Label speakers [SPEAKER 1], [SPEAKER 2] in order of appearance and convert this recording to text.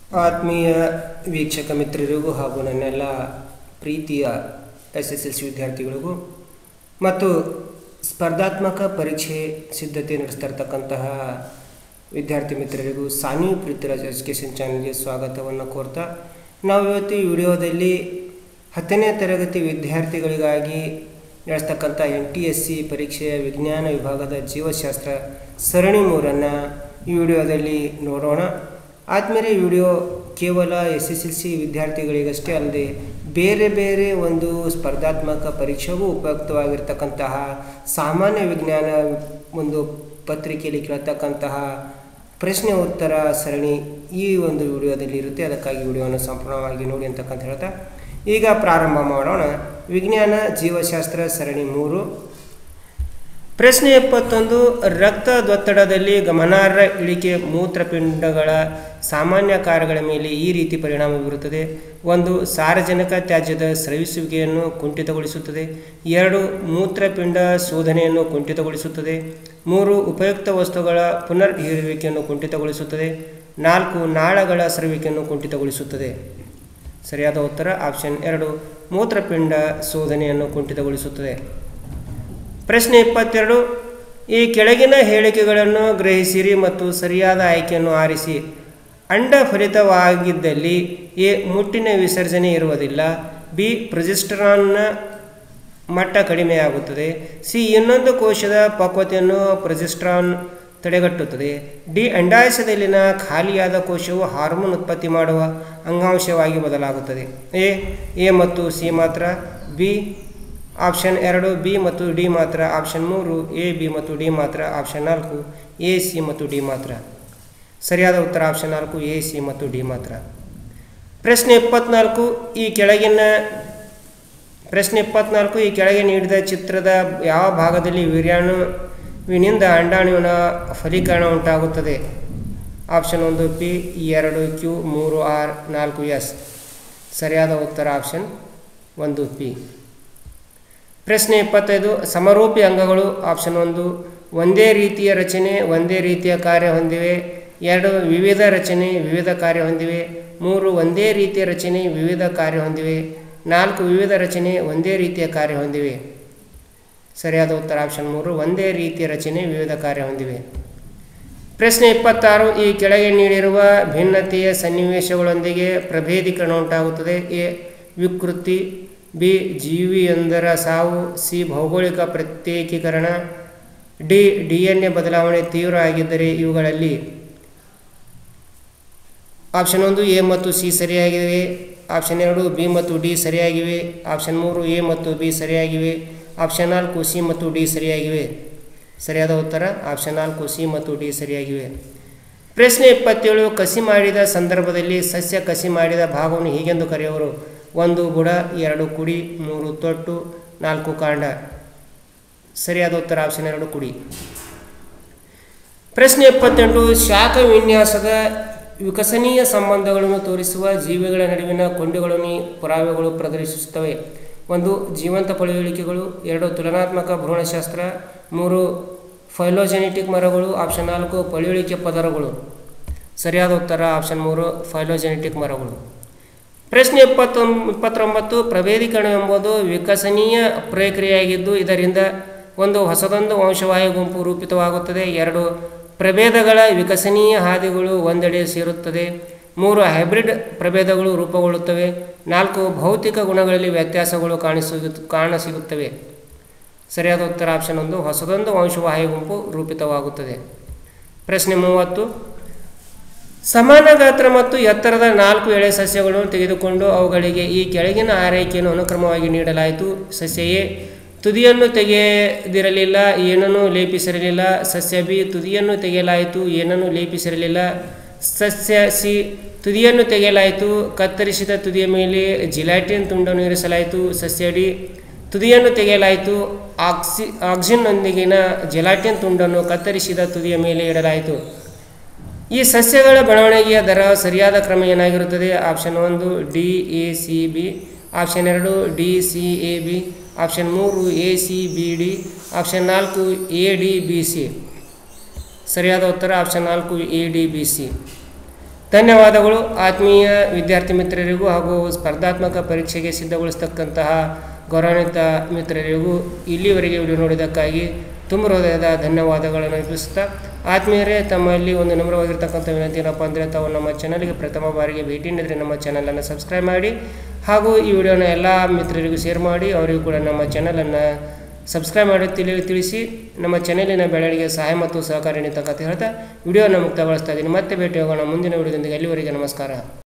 [SPEAKER 1] ಆತ್ಮೀಯ ವೀಕ್ಷಕ ಮಿತ್ರರಿಗೂ ಹಾಗೂ ನನ್ನೆಲ್ಲ ಪ್ರೀತಿಯ ಎಸ್ ಎಸ್ ಎಲ್ ಸಿ ವಿದ್ಯಾರ್ಥಿಗಳಿಗೂ ಮತ್ತು ಸ್ಪರ್ಧಾತ್ಮಕ ಪರೀಕ್ಷೆ ಸಿದ್ಧತೆ ನಡೆಸ್ತಾ ಇರ್ತಕ್ಕಂತಹ ವಿದ್ಯಾರ್ಥಿ ಮಿತ್ರರಿಗೂ ಸಾನಿ ಪೃಥ್ವಿರಾಜ್ ಎಜುಕೇಷನ್ ಚಾನಲ್ಗೆ ಸ್ವಾಗತವನ್ನು ಕೋರ್ತಾ ನಾವು ಇವತ್ತು ಈ ವಿಡಿಯೋದಲ್ಲಿ ಹತ್ತನೇ ತರಗತಿ ವಿದ್ಯಾರ್ಥಿಗಳಿಗಾಗಿ ನಡೆಸ್ತಕ್ಕಂಥ ಎನ್ ಟಿ ಎಸ್ ಸಿ ಪರೀಕ್ಷೆಯ ವಿಜ್ಞಾನ ವಿಭಾಗದ ಜೀವಶಾಸ್ತ್ರ ಸರಣಿ ಮೂರನ್ನು ಈ ವಿಡಿಯೋದಲ್ಲಿ ನೋಡೋಣ ಆದಮೇಲೆ ಈ ವಿಡಿಯೋ ಕೇವಲ ಎಸ್ ಎಸ್ ಎಲ್ ಸಿ ವಿದ್ಯಾರ್ಥಿಗಳಿಗಷ್ಟೇ ಅಲ್ಲದೆ ಬೇರೆ ಬೇರೆ ಒಂದು ಸ್ಪರ್ಧಾತ್ಮಕ ಪರೀಕ್ಷೆಗೂ ಉಪಯುಕ್ತವಾಗಿರ್ತಕ್ಕಂತಹ ಸಾಮಾನ್ಯ ವಿಜ್ಞಾನ ಒಂದು ಪತ್ರಿಕೆಯಲ್ಲಿ ಕೇಳ್ತಕ್ಕಂತಹ ಪ್ರಶ್ನೆ ಉತ್ತರ ಸರಣಿ ಈ ಒಂದು ವಿಡಿಯೋದಲ್ಲಿ ಇರುತ್ತೆ ಅದಕ್ಕಾಗಿ ವಿಡಿಯೋವನ್ನು ಸಂಪೂರ್ಣವಾಗಿ ನೋಡಿ ಅಂತಕ್ಕಂತ ಹೇಳ್ತಾ ಈಗ ಪ್ರಾರಂಭ ಮಾಡೋಣ ವಿಜ್ಞಾನ ಜೀವಶಾಸ್ತ್ರ ಸರಣಿ ಮೂರು ಪ್ರಶ್ನೆ ಎಪ್ಪತ್ತೊಂದು ರಕ್ತದೊತ್ತಡದಲ್ಲಿ ಗಮನಾರ್ಹ ಇಳಿಕೆ ಮೂತ್ರಪಿಂಡಗಳ ಸಾಮಾನ್ಯ ಕಾರ್ಯಗಳ ಮೇಲೆ ಈ ರೀತಿ ಪರಿಣಾಮ ಬೀರುತ್ತದೆ ಒಂದು ಸಾರಜನಕ ತ್ಯಾಜ್ಯದ ಸ್ರವಿಸುವಿಕೆಯನ್ನು ಕುಂಠಿತಗೊಳಿಸುತ್ತದೆ ಎರಡು ಮೂತ್ರಪಿಂಡ ಶೋಧನೆಯನ್ನು ಕುಂಠಿತಗೊಳಿಸುತ್ತದೆ ಮೂರು ಉಪಯುಕ್ತ ವಸ್ತುಗಳ ಪುನರ್ ಹೀರುವಿಕೆಯನ್ನು ಕುಂಠಿತಗೊಳಿಸುತ್ತದೆ ನಾಲ್ಕು ನಾಳಗಳ ಸ್ರವಿಕೆಯನ್ನು ಕುಂಠಿತಗೊಳಿಸುತ್ತದೆ ಸರಿಯಾದ ಉತ್ತರ ಆಪ್ಷನ್ ಎರಡು ಮೂತ್ರಪಿಂಡ ಶೋಧನೆಯನ್ನು ಕುಂಠಿತಗೊಳಿಸುತ್ತದೆ ಪ್ರಶ್ನೆ ಇಪ್ಪತ್ತೆರಡು ಈ ಕೆಳಗಿನ ಹೇಳಿಕೆಗಳನ್ನು ಗ್ರಹಿಸಿರಿ ಮತ್ತು ಸರಿಯಾದ ಆಯ್ಕೆಯನ್ನು ಆರಿಸಿ ಅಂಡ ಫಲಿತವಾಗಿದ್ದಲ್ಲಿ ಎ ಮುಟ್ಟಿನ ವಿಸರ್ಜನೆ ಇರುವುದಿಲ್ಲ ಬಿ ಪ್ರೊಜೆಸ್ಟ್ರಾನ್ನ ಮಟ್ಟ ಕಡಿಮೆಯಾಗುತ್ತದೆ ಸಿ ಇನ್ನೊಂದು ಕೋಶದ ಪಕ್ವತೆಯನ್ನು ಪ್ರೊಜೆಸ್ಟ್ರಾನ್ ತಡೆಗಟ್ಟುತ್ತದೆ ಡಿ ಅಂಡಾಶಯದಲ್ಲಿನ ಖಾಲಿಯಾದ ಕೋಶವು ಹಾರ್ಮೋನ್ ಉತ್ಪತ್ತಿ ಮಾಡುವ ಅಂಗಾಂಶವಾಗಿ ಬದಲಾಗುತ್ತದೆ ಎ ಎ ಮತ್ತು ಸಿ ಮಾತ್ರ ಬಿ ಆಪ್ಷನ್ ಎರಡು ಬಿ ಮತ್ತು ಡಿ ಮಾತ್ರ ಆಪ್ಷನ್ ಮೂರು ಎ ಬಿ ಮತ್ತು ಡಿ ಮಾತ್ರ ಆಪ್ಷನ್ ನಾಲ್ಕು ಎ ಸಿ ಮತ್ತು ಡಿ ಮಾತ್ರ ಸರಿಯಾದ ಉತ್ತರ ಆಪ್ಷನ್ ನಾಲ್ಕು ಎ ಸಿ ಮತ್ತು ಡಿ ಮಾತ್ರ ಪ್ರಶ್ನೆ ಇಪ್ಪತ್ನಾಲ್ಕು ಈ ಕೆಳಗಿನ ಪ್ರಶ್ನೆ ಇಪ್ಪತ್ನಾಲ್ಕು ಈ ಕೆಳಗೆ ನೀಡಿದ ಚಿತ್ರದ ಯಾವ ಭಾಗದಲ್ಲಿ ವೀರ್ಯಾಣುವಿನಿಂದ ಅಂಡಾಣುವಿನ ಫಲೀಕರಣ ಉಂಟಾಗುತ್ತದೆ ಆಪ್ಷನ್ ಒಂದು ಪಿ ಎರಡು ಕ್ಯೂ ಮೂರು ಆರ್ ನಾಲ್ಕು ಎಸ್ ಸರಿಯಾದ ಉತ್ತರ ಆಪ್ಷನ್ ಒಂದು ಪಿ ಪ್ರಶ್ನೆ ಇಪ್ಪತ್ತೈದು ಸಮರೂಪಿ ಅಂಗಗಳು ಆಪ್ಷನ್ ಒಂದು ಒಂದೇ ರೀತಿಯ ರಚನೆ ಒಂದೇ ರೀತಿಯ ಕಾರ್ಯ ಹೊಂದಿವೆ ಎರಡು ವಿವಿಧ ರಚನೆ ವಿವಿಧ ಕಾರ್ಯ ಹೊಂದಿವೆ ಮೂರು ಒಂದೇ ರೀತಿಯ ರಚನೆ ವಿವಿಧ ಕಾರ್ಯ ಹೊಂದಿವೆ ನಾಲ್ಕು ವಿವಿಧ ರಚನೆ ಒಂದೇ ರೀತಿಯ ಕಾರ್ಯ ಹೊಂದಿವೆ ಸರಿಯಾದ ಉತ್ತರ ಆಪ್ಷನ್ ಮೂರು ಒಂದೇ ರೀತಿಯ ರಚನೆ ವಿವಿಧ ಕಾರ್ಯ ಹೊಂದಿವೆ ಪ್ರಶ್ನೆ ಇಪ್ಪತ್ತಾರು ಈ ಕೆಳಗೆ ನೀಡಿರುವ ಭಿನ್ನತೆಯ ಸನ್ನಿವೇಶಗಳೊಂದಿಗೆ ಪ್ರಭೇದೀಕರಣ ಉಂಟಾಗುತ್ತದೆ ಎ ವಿಕೃತಿ ಬಿ ಜೀವಿಯೊಂದರ ಸಾವು ಸಿ ಭೌಗೋಳಿಕ ಪ್ರತ್ಯೇಕೀಕರಣ ಡಿ ಡಿ ಎನ್ ಎ ಬದಲಾವಣೆ ತೀವ್ರ ಆಗಿದ್ದರೆ ಇವುಗಳಲ್ಲಿ ಆಪ್ಷನ್ ಒಂದು ಎ ಮತ್ತು ಸಿ ಸರಿಯಾಗಿವೆ ಆಪ್ಷನ್ ಎರಡು ಬಿ ಮತ್ತು ಡಿ ಸರಿಯಾಗಿವೆ ಆಪ್ಷನ್ ಮೂರು ಎ ಮತ್ತು ಬಿ ಸರಿಯಾಗಿವೆ ಆಪ್ಷನ್ ನಾಲ್ಕು ಸಿ ಮತ್ತು ಡಿ ಸರಿಯಾಗಿವೆ ಸರಿಯಾದ ಉತ್ತರ ಆಪ್ಷನ್ ನಾಲ್ಕು ಸಿ ಮತ್ತು ಡಿ ಸರಿಯಾಗಿವೆ ಪ್ರಶ್ನೆ ಇಪ್ಪತ್ತೇಳು ಕಸಿ ಮಾಡಿದ ಸಂದರ್ಭದಲ್ಲಿ ಸಸ್ಯ ಕಸಿ ಮಾಡಿದ ಭಾಗವನ್ನು ಹೀಗೆಂದು ಕರೆಯುವರು ಒಂದು ಬುಡ ಎರಡು ಕುಡಿ ಮೂರು ತೊಟ್ಟು ನಾಲ್ಕು ಕಾಂಡ ಸರಿಯಾದ ಉತ್ತರ ಆಪ್ಷನ್ ಎರಡು ಕುಡಿ ಪ್ರಶ್ನೆ ಇಪ್ಪತ್ತೆಂಟು ಶಾಖ ವಿನ್ಯಾಸದ ವಿಕಸನೀಯ ಸಂಬಂಧಗಳನ್ನು ತೋರಿಸುವ ಜೀವಿಗಳ ನಡುವಿನ ಕೊಂಡಿಗಳನ್ನು ಪುರಾವೆಗಳು ಪ್ರದರ್ಶಿಸುತ್ತವೆ ಒಂದು ಜೀವಂತ ಪಳೆಯುಳಿಕೆಗಳು ಎರಡು ತುಲನಾತ್ಮಕ ಭ್ರೂಣಶಾಸ್ತ್ರ ಮೂರು ಫೈಲೋಜೆನೆಟಿಕ್ ಮರಗಳು ಆಪ್ಷನ್ ನಾಲ್ಕು ಪಳೆಯುಳಿಕೆ ಪದರಗಳು ಸರಿಯಾದ ಉತ್ತರ ಆಪ್ಷನ್ ಮೂರು ಫೈಲೋಜೆನೆಟಿಕ್ ಮರಗಳು ಪ್ರಶ್ನೆ ಇಪ್ಪತ್ತೊಂಬ ಇಪ್ಪತ್ತೊಂಬತ್ತು ಪ್ರಭೇದೀಕರಣ ಎಂಬುದು ವಿಕಸನೀಯ ಪ್ರಕ್ರಿಯೆಯಾಗಿದ್ದು ಇದರಿಂದ ಒಂದು ಹೊಸದೊಂದು ವಂಶವಾಹಿ ಗುಂಪು ರೂಪಿತವಾಗುತ್ತದೆ ಎರಡು ಪ್ರಭೇದಗಳ ವಿಕಸನೀಯ ಹಾದಿಗಳು ಒಂದೆಡೆ ಸೇರುತ್ತದೆ ಮೂರು ಹೈಬ್ರಿಡ್ ಪ್ರಭೇದಗಳು ರೂಪುಗೊಳ್ಳುತ್ತವೆ ನಾಲ್ಕು ಭೌತಿಕ ಗುಣಗಳಲ್ಲಿ ವ್ಯತ್ಯಾಸಗಳು ಕಾಣಿಸು ಕಾಣಸಿಗುತ್ತವೆ ಸರಿಯಾದ ಉತ್ತರ ಆಪ್ಷನ್ ಒಂದು ಹೊಸದೊಂದು ವಂಶವಾಹಿ ಗುಂಪು ರೂಪಿತವಾಗುತ್ತದೆ ಪ್ರಶ್ನೆ ಮೂವತ್ತು ಸಮಾನ ಗಾತ್ರ ಮತ್ತು ಎತ್ತರದ ನಾಲ್ಕು ಎಳೆ ಸಸ್ಯಗಳನ್ನು ತೆಗೆದುಕೊಂಡು ಅವುಗಳಿಗೆ ಈ ಕೆಳಗಿನ ಆರೈಕೆಯನ್ನು ಅನುಕ್ರಮವಾಗಿ ನೀಡಲಾಯಿತು ಸಸ್ಯ ಎ ತುದಿಯನ್ನು ತೆಗೆದಿರಲಿಲ್ಲ ಏನನ್ನು ಲೇಪಿಸಿರಲಿಲ್ಲ ಸಸ್ಯ ಬಿ ತುದಿಯನ್ನು ತೆಗೆಯಲಾಯಿತು ಏನನ್ನು ಲೇಪಿಸಿರಲಿಲ್ಲ ಸಸ್ಯ ಸಿ ತುದಿಯನ್ನು ತೆಗೆಯಲಾಯಿತು ಕತ್ತರಿಸಿದ ತುದಿಯ ಮೇಲೆ ಜಿಲಾಟಿನ್ ತುಂಡನ್ನು ಇರಿಸಲಾಯಿತು ಸಸ್ಯ ಡಿ ತುದಿಯನ್ನು ತೆಗೆಯಲಾಯಿತು ಆಕ್ಸಿ ಆಕ್ಸಿನ್ನೊಂದಿಗಿನ ಜೆಲಾಟಿನ್ ತುಂಡನ್ನು ಕತ್ತರಿಸಿದ ತುದಿಯ ಮೇಲೆ ಇಡಲಾಯಿತು ಈ ಸಸ್ಯಗಳ ಬೆಳವಣಿಗೆಯ ದರ ಸರಿಯಾದ ಕ್ರಮ ಏನಾಗಿರುತ್ತದೆ ಆಪ್ಷನ್ ಒಂದು D A C B option ಎರಡು D C A B option ಮೂರು A C B D option ನಾಲ್ಕು ಎ ಡಿ ಬಿ ಸಿ ಸರಿಯಾದ ಉತ್ತರ ಆಪ್ಷನ್ ನಾಲ್ಕು ಎ ಡಿ ಬಿ ಸಿ ಧನ್ಯವಾದಗಳು ಆತ್ಮೀಯ ವಿದ್ಯಾರ್ಥಿ ಮಿತ್ರರಿಗೂ ಹಾಗೂ ಸ್ಪರ್ಧಾತ್ಮಕ ಪರೀಕ್ಷೆಗೆ ಸಿದ್ಧಗೊಳಿಸ್ತಕ್ಕಂತಹ ಗೌರವಾನ್ವಿತ ಮಿತ್ರರಿಗೂ ಇಲ್ಲಿವರೆಗೆ ವಿಡಿಯೋ ನೋಡಿದ್ದಕ್ಕಾಗಿ ತುಂಬ ಹೃದಯದ ಧನ್ಯವಾದಗಳನ್ನು ಅರ್ಪಿಸುತ್ತಾ ಆತ್ಮೀಯರೇ ತಮ್ಮಲ್ಲಿ ಒಂದು ನಮ್ರವಾಗಿರ್ತಕ್ಕಂಥ ವಿನಂತಿ ಏನಪ್ಪ ಅಂದರೆ ತಾವು ನಮ್ಮ ಚಾನಲ್ಗೆ ಪ್ರಥಮ ಬಾರಿಗೆ ಭೇಟಿ ನೀಡಿದರೆ ನಮ್ಮ ಚಾನಲನ್ನು ಸಬ್ಸ್ಕ್ರೈಬ್ ಮಾಡಿ ಹಾಗೂ ಈ ವಿಡಿಯೋನ ಎಲ್ಲ ಮಿತ್ರರಿಗೂ ಶೇರ್ ಮಾಡಿ ಅವರಿಗೂ ಕೂಡ ನಮ್ಮ ಚಾನಲನ್ನು ಸಬ್ಸ್ಕ್ರೈಬ್ ಮಾಡಿ ತಿಳಿ ತಿಳಿಸಿ ನಮ್ಮ ಚಾನೆಲಿನ ಬೆಳವಣಿಗೆ ಸಹಾಯ ಮತ್ತು ಸಹಕಾರ ನೀಡತಕ್ಕಂಥ ಹೇಳ್ತಾ ವಿಡಿಯೋನ ಮುಕ್ತಗೊಳಿಸ್ತಾ ಇದ್ದೀನಿ ಮತ್ತೆ ಭೇಟಿ ಹೋಗೋಣ ಮುಂದಿನ ವಿಡಿಯೋದೊಂದಿಗೆ ಅಲ್ಲಿವರೆಗೆ ನಮಸ್ಕಾರ